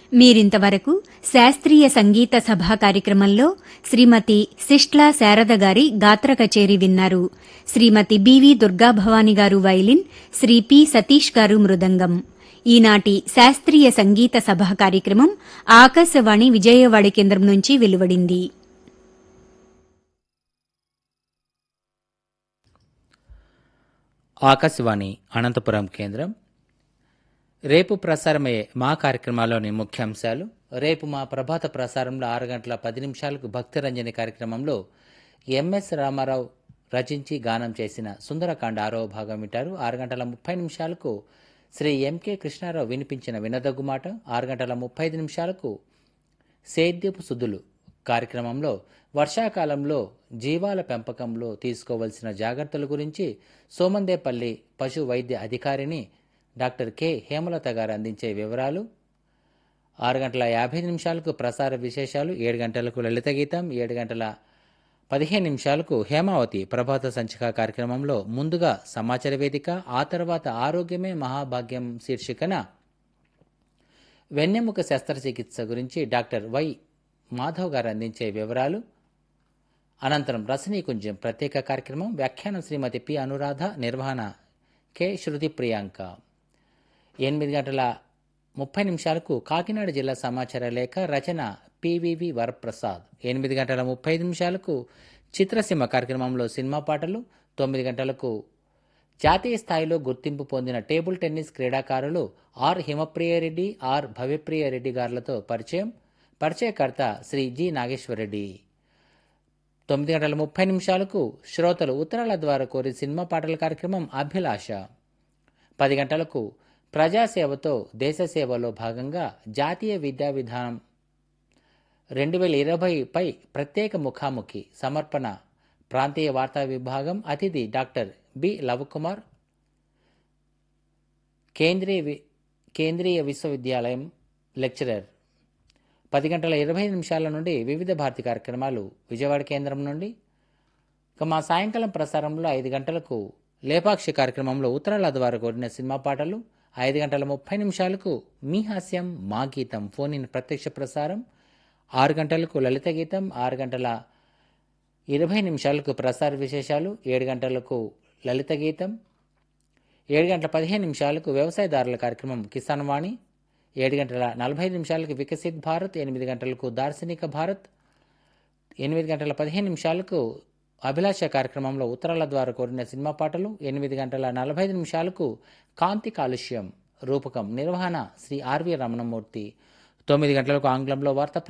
మీరింతవరకు శాస్త్రీయ సంగీత సభా కార్యక్రమంలో శ్రీమతి సిష్ట్లా శారద గారి గాత్ర కచేరి విన్నారు శ్రీమతి బివి దుర్గాభవాని గారు వైలిన్ శ్రీ పి సతీష్ గారు మృదంగం ఈనాటి శాస్త్రీయ సంగీత సభా కార్యక్రమం ఆకాశవాణి విజయవాడ కేంద్రం నుంచి వెలువడింది ఆకాశవాణి అనంతపురం కేంద్రం రేపు ప్రసారమయ్యే మా కార్యక్రమాల్లోని ముఖ్యాంశాలు రేపు మా ప్రభాత ప్రసారంలో ఆరు గంటల పది నిమిషాలకు భక్తిరంజని కార్యక్రమంలో ఎంఎస్ రామారావు రచించి గానం చేసిన సుందరకాండ ఆరో భాగం వింటారు ఆరు గంటల ముప్పై నిమిషాలకు శ్రీ ఎంకే కృష్ణారావు వినిపించిన వినదగ్గు మాట ఆరు గంటల ముప్పై ఐదు నిమిషాలకు సేద్యపు సుద్దులు కార్యక్రమంలో వర్షాకాలంలో జీవాల పెంపకంలో తీసుకోవలసిన జాగ్రత్తల గురించి సోమందేపల్లి పశు వైద్య అధికారిని డాక్టర్ కె హేమలత గారు అందించే వివరాలు ఆరు గంటల యాభై నిమిషాలకు ప్రసార విశేషాలు ఏడు గంటలకు లలిత గీతం ఏడు గంటల పదిహేను నిమిషాలకు హేమావతి ప్రభాత సంచిక కార్యక్రమంలో ముందుగా సమాచార వేదిక ఆ తర్వాత ఆరోగ్యమే మహాభాగ్యం శీర్షికన వెన్నెముక శస్త్రచికిత్స గురించి డాక్టర్ వై మాధవ్ గారు అందించే వివరాలు అనంతరం రసనీకుంజం ప్రత్యేక కార్యక్రమం వ్యాఖ్యానం శ్రీమతి పి అనురాధ నిర్వహణ కె శృతి ప్రియాంక ఎనిమిది గంటల ముప్పై నిమిషాలకు కాకినాడ జిల్లా సమాచార లేఖ రచన పివివి వరప్రసాద్ ఎనిమిది గంటల ముప్పై ఐదు నిమిషాలకు చిత్రసీమ కార్యక్రమంలో సినిమా పాటలు తొమ్మిది గంటలకు జాతీయ స్థాయిలో గుర్తింపు పొందిన టేబుల్ టెన్నిస్ క్రీడాకారులు ఆర్ హిమప్రియరెడ్డి ఆర్ భవ్యప్రియరెడ్డి గారులతో పరిచయం పరిచయకర్త శ్రీ జి నాగేశ్వరరెడ్డి తొమ్మిది గంటల ముప్పై నిమిషాలకు శ్రోతలు ఉత్తరాల ద్వారా కోరి సినిమా పాటల కార్యక్రమం అభిలాష పది గంటలకు ప్రజాసేవతో దేశ సేవలో భాగంగా జాతీయ విద్యా విధానం రెండు వేల ఇరవైపై ప్రత్యేక ముఖాముఖి సమర్పణ ప్రాంతీయ వార్తా విభాగం అతిథి డాక్టర్ బి లవకుమార్ కేంద్రీయ వి- కేంద్రీయ విశ్వవిద్యాలయం లెక్చరర్ పది గంటల ఇరవై నిమిషాల నుండి వివిధ భారతి కార్యక్రమాలు విజయవాడ కేంద్రం నుండి ఇక మా సాయంకాలం ప్రసారంలో ఐదు గంటలకు లేపాక్షి కార్యక్రమంలో ఉత్తరాల ద్వారా కూడిన సినిమా పాటలు ఐదు గంటల ముప్పై నిమిషాలకు మీ హాస్యం మా గీతం ఫోన్ ఇన్ ప్రత్యక్ష ప్రసారం ఆరు గంటలకు లలిత గీతం ఆరు గంటల ఇరవై నిమిషాలకు ప్రసార విశేషాలు ఏడు గంటలకు లలిత గీతం ఏడు గంటల పదిహేను నిమిషాలకు వ్యవసాయదారుల కార్యక్రమం కిసాన్ వాణి ఏడు గంటల నలభై నిమిషాలకు వికసిత్ భారత్ ఎనిమిది గంటలకు దార్శనిక భారత్ ఎనిమిది గంటల పదిహేను నిమిషాలకు అభిలాష కార్యక్రమంలో ఉత్తరాల ద్వారా కోరిన సినిమా పాటలు ఎనిమిది గంటల నలభై ఐదు నిమిషాలకు కాంతి కాలుష్యం రూపకం నిర్వహణ శ్రీ ఆర్వి రమణమూర్తి తొమ్మిది గంటలకు ఆంగ్లంలో వార్త